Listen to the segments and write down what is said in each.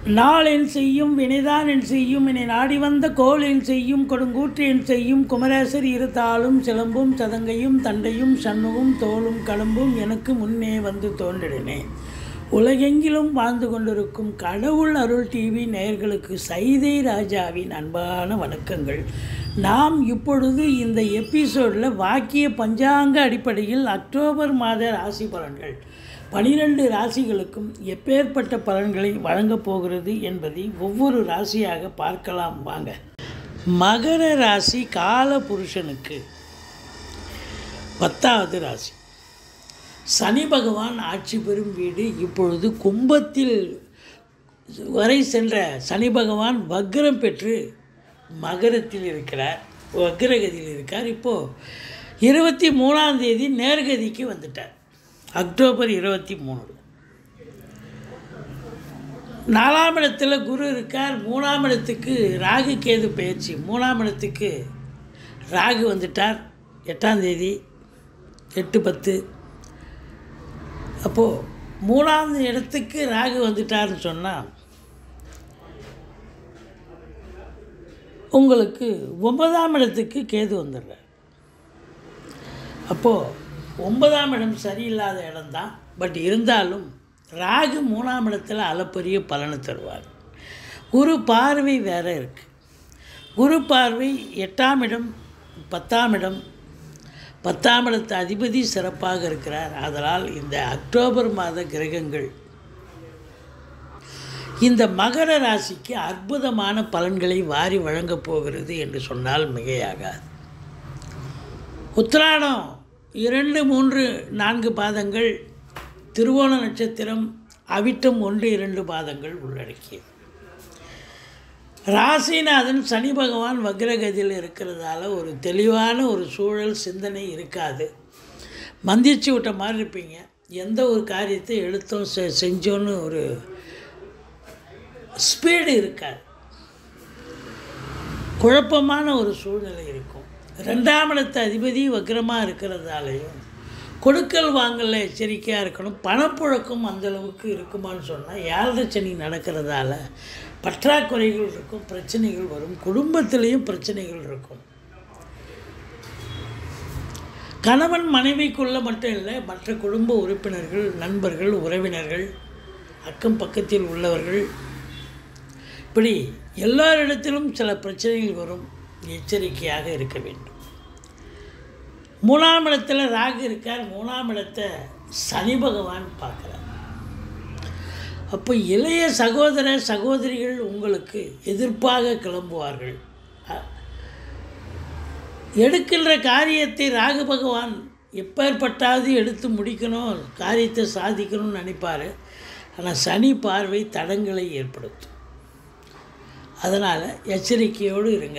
நாளென் செய்யும் வினைதான் என் செய்யும் என்னை நாடி வந்த கோல் என் செய்யும் கொடுங்கூற்று என் செய்யும் குமரேசர் இருத்தாளும் சிலம்பும் சதங்கையும் தண்டையும் சண்முகும் தோளும் கடம்பும் எனக்கு முன்னே வந்து தோன்றினே உலகெங்கிலும் வாழ்ந்து கொண்டிருக்கும் கடவுள் அருள் டிவி நேயர்களுக்கு சைதை ராஜாவின் அன்பான வணக்கங்கள் நாம் இப்பொழுது இந்த எபிசோடில் வாக்கிய பஞ்சாங்க அடிப்படையில் அக்டோபர் மாத ராசி பலன்கள் பனிரெண்டு ராசிகளுக்கும் எப்பேற்பட்ட பலன்களை வழங்கப் போகிறது என்பதை ஒவ்வொரு ராசியாக பார்க்கலாம் வாங்க மகர ராசி கால புருஷனுக்கு பத்தாவது ராசி சனி பகவான் ஆட்சி பெறும் வீடு இப்பொழுது கும்பத்தில் வரை சென்ற சனி பகவான் வக்ரம் பெற்று மகரத்தில் இருக்கிறார் வக்ரகதியில் இருக்கார் இப்போது இருபத்தி மூணாம் தேதி நேர்கதிக்கு வந்துட்டார் அக்டோபர் இருபத்தி மூணு நாலாம் இடத்துல குரு இருக்கார் மூணாம் இடத்துக்கு ராகு கேது பயிற்சி மூணாம் இடத்துக்கு ராகு வந்துட்டார் எட்டாம் தேதி எட்டு பத்து அப்போது மூணாவது இடத்துக்கு ராகு வந்துட்டார்னு சொன்னால் உங்களுக்கு ஒன்பதாம் இடத்துக்கு கேது வந்துடுறார் அப்போது ஒன்பதாம் இடம் சரியில்லாத இடம்தான் பட் இருந்தாலும் ராகு மூணாம் இடத்துல அளப்பரிய பலனை தருவார் குரு பார்வை வேறு இருக்குது குரு பார்வை எட்டாம் இடம் பத்தாம் இடம் பத்தாம் இடத்து அதிபதி சிறப்பாக இருக்கிறார் அதனால் இந்த அக்டோபர் மாத கிரகங்கள் இந்த மகர ராசிக்கு அற்புதமான பலன்களை வாரி வழங்கப் போகிறது என்று சொன்னால் மிகையாகாது உத்திராடம் இரண்டு மூன்று நான்கு பாதங்கள் திருவோண நட்சத்திரம் அவிட்டம் ஒன்று இரண்டு பாதங்கள் உள்ளடக்கியது ராசிநாதன் சனி பகவான் வக்ரகதியில் இருக்கிறதால ஒரு தெளிவான ஒரு சூழல் சிந்தனை இருக்காது மந்திச்சு விட்ட மாதிரி இருப்பீங்க எந்த ஒரு காரியத்தை எழுத்தோம் செ செஞ்சோன்னு ஒரு ஸ்பீடு இருக்காது குழப்பமான ஒரு சூழ்நிலை இருக்கும் ரெண்டாம் இடத்து அதிபதி வக்ரமாக இருக்கிறதாலையும் கொடுக்கல் வாங்கல எச்சரிக்கையாக இருக்கணும் பணப்புழக்கம் அந்தளவுக்கு இருக்குமான்னு சொன்னால் ஏழரை சனி நடக்கிறதால பற்றாக்குறைகள் இருக்கும் பிரச்சனைகள் வரும் குடும்பத்திலையும் பிரச்சனைகள் இருக்கும் கணவன் மனைவிக்குள்ளே மட்டும் இல்லை மற்ற குடும்ப உறுப்பினர்கள் நண்பர்கள் உறவினர்கள் அக்கம் பக்கத்தில் உள்ளவர்கள் இப்படி எல்லாரிடத்திலும் சில பிரச்சனைகள் வரும் எச்சரிக்கையாக இருக்க வேண்டும் மூணாம் இடத்துல ராகு இருக்கார் மூணாம் இடத்தை சனி பகவான் பார்க்குறார் அப்போ இளைய சகோதர சகோதரிகள் உங்களுக்கு எதிர்ப்பாக கிளம்புவார்கள் எடுக்கின்ற காரியத்தை ராகு பகவான் எப்பேற்பட்டாவது எடுத்து முடிக்கணும் காரியத்தை சாதிக்கணும்னு நினைப்பார் ஆனால் சனி பார்வை தடங்களை ஏற்படுத்தும் அதனால் எச்சரிக்கையோடு இருங்க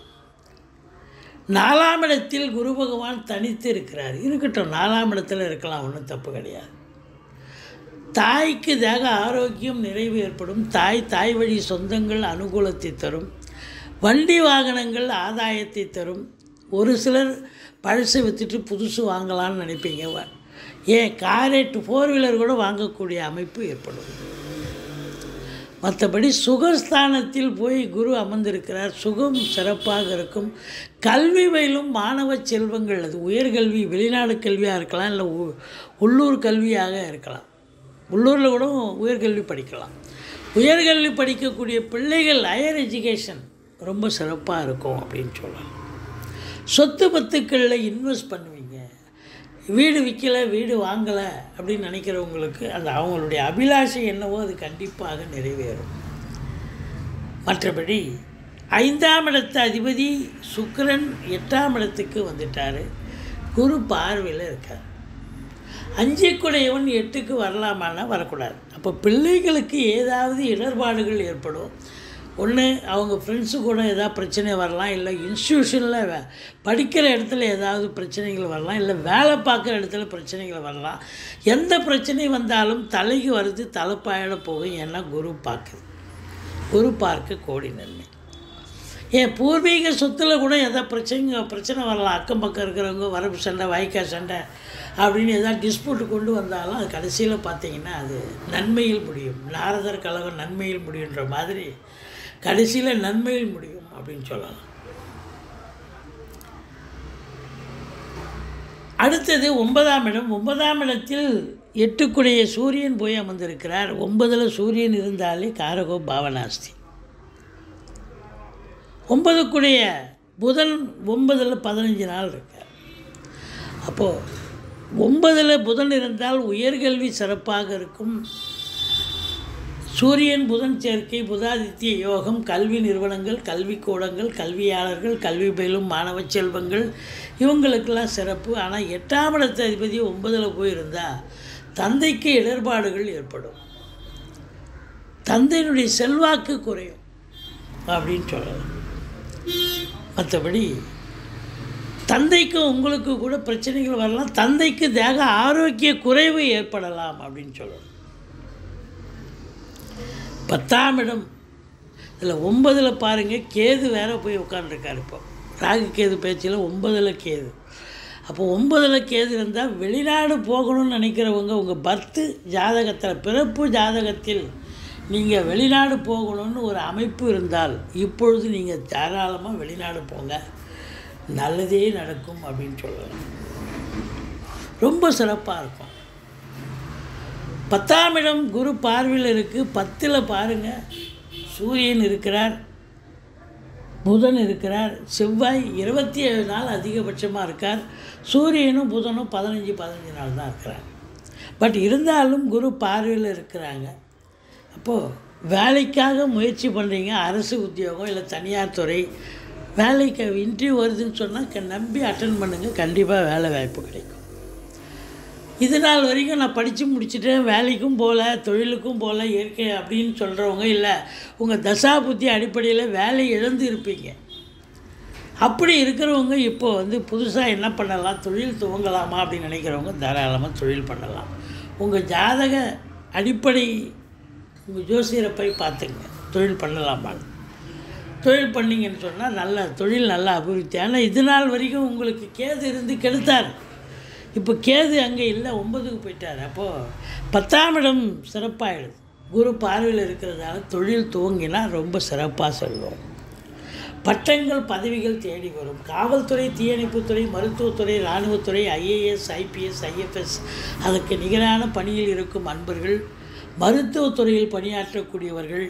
நாலாம் இடத்தில் குரு பகவான் தனித்து இருக்கிறார் இருக்கட்டும் நாலாம் இடத்துல இருக்கலாம் ஒன்றும் தப்பு கிடையாது தாய்க்கு தேக ஆரோக்கியம் நிறைவு ஏற்படும் தாய் தாய் வழி சொந்தங்கள் அனுகூலத்தை தரும் வண்டி வாகனங்கள் ஆதாயத்தை தரும் ஒரு சிலர் பழசை விற்றுட்டு புதுசு வாங்கலான்னு நினைப்பீங்க ஏன் காரேட்டு ஃபோர் வீலர் கூட வாங்கக்கூடிய அமைப்பு ஏற்படும் மற்றபடி சுகஸ்தானத்தில் போய் குரு அமர்ந்திருக்கிறார் சுகம் சிறப்பாக இருக்கும் கல்வி வயலும் மாணவ செல்வங்கள் அது உயர்கல்வி வெளிநாடு கல்வியாக இருக்கலாம் இல்லை உள்ளூர் கல்வியாக இருக்கலாம் உள்ளூரில் கூட உயர்கல்வி படிக்கலாம் உயர்கல்வி படிக்கக்கூடிய பிள்ளைகள் ஹையர் எஜுகேஷன் ரொம்ப சிறப்பாக இருக்கும் அப்படின்னு சொல்லலாம் சொத்து பத்துக்களில் இன்வெஸ்ட் பண்ணுவீங்க வீடு விற்கலை வீடு வாங்கலை அப்படின்னு நினைக்கிறவங்களுக்கு அந்த அவங்களுடைய அபிலாஷை என்னவோ அது கண்டிப்பாக நிறைவேறும் மற்றபடி ஐந்தாம் இடத்து அதிபதி சுக்கரன் எட்டாம் இடத்துக்கு வந்துட்டார் குரு பார்வையில் இருக்கார் அஞ்சிக்குடையவன் எட்டுக்கு வரலாமான்னா வரக்கூடாது அப்போ பிள்ளைகளுக்கு ஏதாவது இடர்பாடுகள் ஏற்படும் ஒன்று அவங்க ஃப்ரெண்ட்ஸு கூட ஏதாவது பிரச்சனை வரலாம் இல்லை இன்ஸ்டியூஷனில் படிக்கிற இடத்துல ஏதாவது பிரச்சனைகள் வரலாம் இல்லை வேலை பார்க்குற இடத்துல பிரச்சனைகள் வரலாம் எந்த பிரச்சனை வந்தாலும் தலைக்கு வருது தலைப்பாயிட போகும் ஏன்னா குரு பார்க்குது குரு பார்க்க கோடி நன்மை ஏன் பூர்வீக சொத்தில் கூட எதாவது பிரச்சனை பிரச்சனை வரலாம் அக்கம் பக்கம் இருக்கிறவங்க வரப்பு சண்டை வாய்க்கால் சண்டை அப்படின்னு ஏதாவது டிஸ்பியூட் கொண்டு வந்தாலும் அது கடைசியில் பார்த்தீங்கன்னா அது நன்மையில் முடியும் நாரதர் கழகம் நன்மையில் முடியுன்ற மாதிரி கடைசியில் நன்மையில் முடியும் அப்படின்னு சொல்லலாம் அடுத்தது ஒன்பதாம் இடம் ஒன்பதாம் இடத்தில் எட்டுக்குடைய சூரியன் போய் அமர்ந்திருக்கிறார் ஒன்பதில் சூரியன் இருந்தாலே காரகோ பாவனாஸ்தி ஒன்பதுக்குடைய புதன் ஒன்பதில் பதினஞ்சு நாள் இருக்கார் அப்போது ஒன்பதில் புதன் இருந்தால் உயர்கல்வி சிறப்பாக இருக்கும் சூரியன் புதன் சேர்க்கை புதாதித்ய யோகம் கல்வி நிறுவனங்கள் கல்விக்கூடங்கள் கல்வியாளர்கள் கல்வி பயிலும் மாணவ செல்வங்கள் இவங்களுக்கெல்லாம் சிறப்பு ஆனால் எட்டாம் இடத்து அதிபதி ஒன்பதில் போயிருந்தால் தந்தைக்கு இடர்பாடுகள் ஏற்படும் தந்தையினுடைய செல்வாக்கு குறையும் அப்படின்னு சொல்லலாம் மற்றபடி தந்தைக்கும் உங்களுக்கு கூட பிரச்சனைகள் வரலாம் தந்தைக்கு தேக ஆரோக்கிய குறைவு ஏற்படலாம் அப்படின்னு சொல்லணும் பத்தாம் இடம் இதில் ஒன்பதில் பாருங்கள் கேது வேற போய் உட்காந்துருக்காரு இப்போ ராகு கேது பேச்சில் ஒன்பதில் கேது அப்போ ஒன்பதில் கேது இருந்தால் வெளிநாடு போகணும்னு நினைக்கிறவங்க உங்கள் பர்த்து ஜாதகத்தில் பிறப்பு ஜாதகத்தில் நீங்கள் வெளிநாடு போகணும்னு ஒரு அமைப்பு இருந்தால் இப்பொழுது நீங்கள் தாராளமாக வெளிநாடு போங்க நல்லதே நடக்கும் அப்படின்னு சொல்லலாம் ரொம்ப சிறப்பாக இருக்கும் பத்தாம் இடம் குரு பார்வையில் இருக்குது பத்தில் பாருங்கள் சூரியன் இருக்கிறார் புதன் இருக்கிறார் செவ்வாய் இருபத்தி ஏழு நாள் அதிகபட்சமாக இருக்கார் சூரியனும் புதனும் பதினஞ்சு பதினஞ்சு நாள் தான் இருக்கிறாங்க பட் இருந்தாலும் குரு பார்வையில் இருக்கிறாங்க அப்போது வேலைக்காக முயற்சி பண்ணுறீங்க அரசு உத்தியோகம் இல்லை தனியார் துறை வேலைக்கு இன்டர்வியூ வருதுன்னு சொன்னால் நம்பி அட்டன் பண்ணுங்கள் கண்டிப்பாக வேலை வாய்ப்பு கிடைக்கும் இது நாள் வரைக்கும் நான் படித்து முடிச்சுட்டேன் வேலைக்கும் போகல தொழிலுக்கும் போகல இயற்கை அப்படின்னு சொல்கிறவங்க இல்லை உங்கள் தசா புத்தி அடிப்படையில் வேலை இழந்து இருப்பீங்க அப்படி இருக்கிறவங்க இப்போ வந்து புதுசாக என்ன பண்ணலாம் தொழில் துவங்கலாமா அப்படின்னு நினைக்கிறவங்க தாராளமாக தொழில் பண்ணலாம் உங்கள் ஜாதக அடிப்படை உங்கள் ஜோசியரை போய் பார்த்துங்க தொழில் பண்ணலாமான்னு தொழில் பண்ணிங்கன்னு சொன்னால் நல்ல தொழில் நல்ல அபிவிருத்தி ஆனால் இது நாள் வரைக்கும் உங்களுக்கு கேது இருந்து கெடுத்தார் இப்போ கேது அங்கே இல்லை ஒன்பதுக்கு போயிட்டார் அப்போது பத்தாம் இடம் சிறப்பாகிடுது குரு பார்வையில் இருக்கிறதால தொழில் துவங்கினா ரொம்ப சிறப்பாக சொல்லுவோம் பட்டங்கள் பதவிகள் தேடி வரும் காவல்துறை தீயணைப்புத்துறை மருத்துவத்துறை இராணுவத்துறை ஐஏஎஸ் ஐபிஎஸ் ஐஎஃப்எஸ் அதற்கு நிகரான பணியில் இருக்கும் அன்பர்கள் மருத்துவத்துறையில் பணியாற்றக்கூடியவர்கள்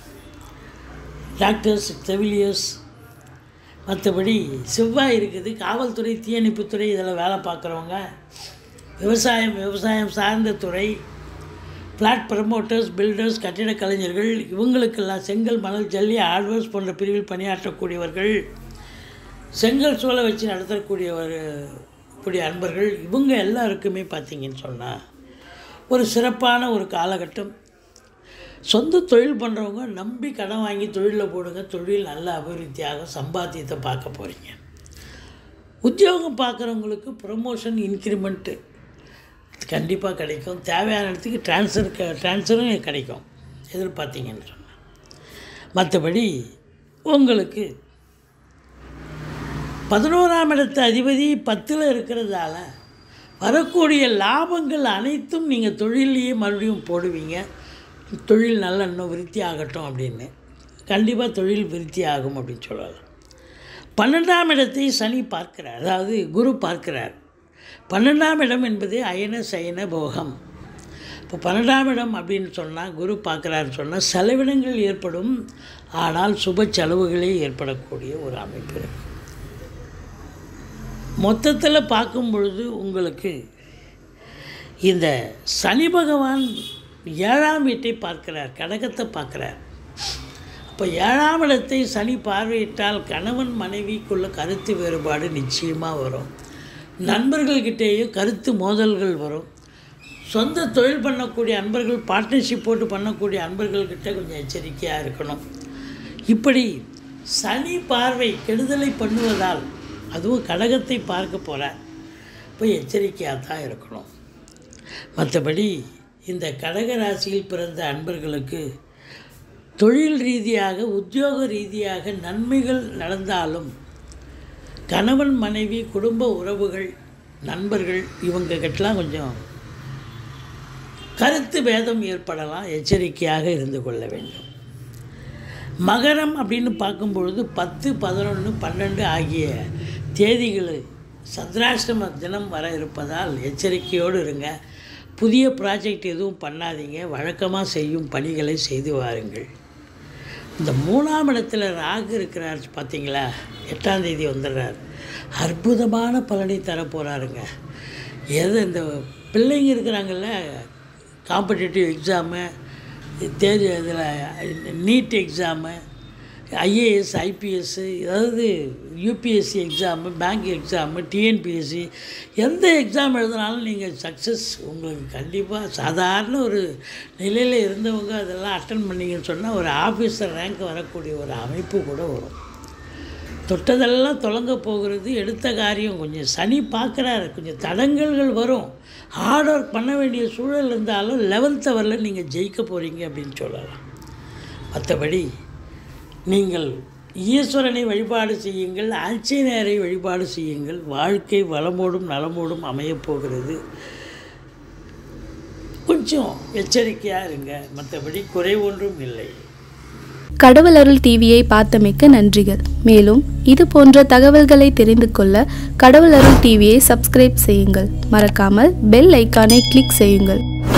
டாக்டர்ஸ் செவிலியர்ஸ் மற்றபடி செவ்வாய் இருக்குது காவல்துறை தீயணைப்புத்துறை இதில் வேலை பார்க்குறவங்க விவசாயம் விவசாயம் சார்ந்த துறை ஃப்ளாட் ப்ரமோட்டர்ஸ் பில்டர்ஸ் கட்டிடக் கலைஞர்கள் இவங்களுக்கெல்லாம் செங்கல் மணல் ஜல்லி ஆழ்வர்ஸ் போன்ற பிரிவில் பணியாற்றக்கூடியவர்கள் செங்கல் சூளை வச்சு நடத்தக்கூடியவர் கூடிய அன்பர்கள் இவங்க எல்லாருக்குமே பார்த்தீங்கன்னு சொன்னால் ஒரு சிறப்பான ஒரு காலகட்டம் சொந்த தொழில் பண்ணுறவங்க நம்பி கடன் வாங்கி தொழிலில் போடுங்க தொழில் நல்ல அபிவிருத்தியாக சம்பாத்தியத்தை பார்க்க போகிறீங்க உத்தியோகம் பார்க்குறவங்களுக்கு ப்ரொமோஷன் இன்க்ரிமெண்ட்டு கண்டிப்பாக கிடைக்கும் தேவையான இடத்துக்கு ட்ரான்ஸ்ஃபர் க ட்ரான்ஸ்ஃபரும் கிடைக்கும் எதிர்பார்த்தீங்கன்னு சொன்னால் மற்றபடி உங்களுக்கு பதினோராம் இடத்து அதிபதி பத்தில் இருக்கிறதால வரக்கூடிய லாபங்கள் அனைத்தும் நீங்கள் தொழிலையே மறுபடியும் போடுவீங்க தொழில் நல்ல இன்னும் விருத்தி ஆகட்டும் அப்படின்னு கண்டிப்பாக தொழில் விருத்தி ஆகும் அப்படின்னு சொல்லலாம் பன்னெண்டாம் இடத்தை சனி பார்க்கிறார் அதாவது குரு பார்க்கிறார் பன்னெண்டாம் இடம் என்பது அயன சயன போகம் இப்போ பன்னெண்டாம் இடம் அப்படின்னு சொன்னால் குரு பார்க்குறாருன்னு சொன்னால் செலவினங்கள் ஏற்படும் ஆனால் சுப செலவுகளே ஏற்படக்கூடிய ஒரு அமைப்பு இருக்கு மொத்தத்தில் பார்க்கும் பொழுது உங்களுக்கு இந்த சனி பகவான் ஏழாம் வீட்டை பார்க்கிறார் கடகத்தை பார்க்கிறார் அப்போ ஏழாம் இடத்தை சனி பார்வையிட்டால் கணவன் மனைவிக்குள்ள கருத்து வேறுபாடு நிச்சயமாக வரும் நண்பர்கள்கிட்டேயும் கருத்து மோதல்கள் வரும் சொந்த தொழில் பண்ணக்கூடிய அன்பர்கள் பார்ட்னர்ஷிப் போட்டு பண்ணக்கூடிய அன்பர்கள்கிட்ட கொஞ்சம் எச்சரிக்கையாக இருக்கணும் இப்படி சனி பார்வை கெடுதலை பண்ணுவதால் அதுவும் கடகத்தை பார்க்க போகிறார் போய் எச்சரிக்கையாக தான் இருக்கணும் மற்றபடி இந்த கடக ராசியில் பிறந்த அன்பர்களுக்கு தொழில் ரீதியாக உத்தியோக ரீதியாக நன்மைகள் நடந்தாலும் கணவன் மனைவி குடும்ப உறவுகள் நண்பர்கள் இவங்க கிட்டலாம் கொஞ்சம் கருத்து பேதம் ஏற்படலாம் எச்சரிக்கையாக இருந்து கொள்ள வேண்டும் மகரம் அப்படின்னு பார்க்கும்பொழுது பத்து பதினொன்று பன்னெண்டு ஆகிய தேதிகள் சந்திராஷ்டம தினம் வர இருப்பதால் எச்சரிக்கையோடு இருங்க புதிய ப்ராஜெக்ட் எதுவும் பண்ணாதீங்க வழக்கமாக செய்யும் பணிகளை செய்து வாருங்கள் இந்த மூணாம் இடத்துல ராகு இருக்கிறார் பார்த்தீங்களா எட்டாம் தேதி வந்துடுறார் அற்புதமான பலனை தரப்போகிறாருங்க எது இந்த பிள்ளைங்க இருக்கிறாங்கல்ல காம்படிட்டிவ் எக்ஸாமு தேர்வு இதில் நீட் எக்ஸாமு ஐஏஎஸ் ஐபிஎஸ்ஸு அதாவது UPSC exam bank exam TNPSC எந்த எக்ஸாம் எழுதினாலும் நீங்கள் சக்ஸஸ் உங்களுக்கு கண்டிப்பாக சாதாரண ஒரு நிலையில் இருந்தவங்க அதெல்லாம் அட்டன் பண்ணீங்கன்னு சொன்னால் ஒரு ஆஃபீஸர் ரேங்க் வரக்கூடிய ஒரு அமைப்பு கூட வரும் தொட்டதெல்லாம் தொடங்க போகிறது எடுத்த காரியம் கொஞ்சம் சனி பார்க்குறாரு கொஞ்சம் தடங்கல்கள் வரும் ஹார்ட் ஒர்க் பண்ண வேண்டிய சூழல் இருந்தாலும் லெவன்த் ஹவரில் நீங்கள் ஜெயிக்க போகிறீங்க அப்படின்னு சொல்லலாம் மற்றபடி நீங்கள் ஈஸ்வரனை வழிபாடு செய்யுங்கள் ஆஞ்சநேயரை வழிபாடு செய்யுங்கள் வாழ்க்கை வளமோடும் நலமோடும் அமையப் போகிறது கொஞ்சம் எச்சரிக்கையாக இருங்க மற்றபடி குறை ஒன்றும் இல்லை கடவுள் அருள் டிவியை பார்த்தமைக்கு நன்றிகள் மேலும் இது போன்ற தகவல்களை தெரிந்து கொள்ள கடவுள் அருள் டிவியை சப்ஸ்கிரைப் செய்யுங்கள் மறக்காமல் பெல் ஐக்கானை கிளிக் செய்யுங்கள்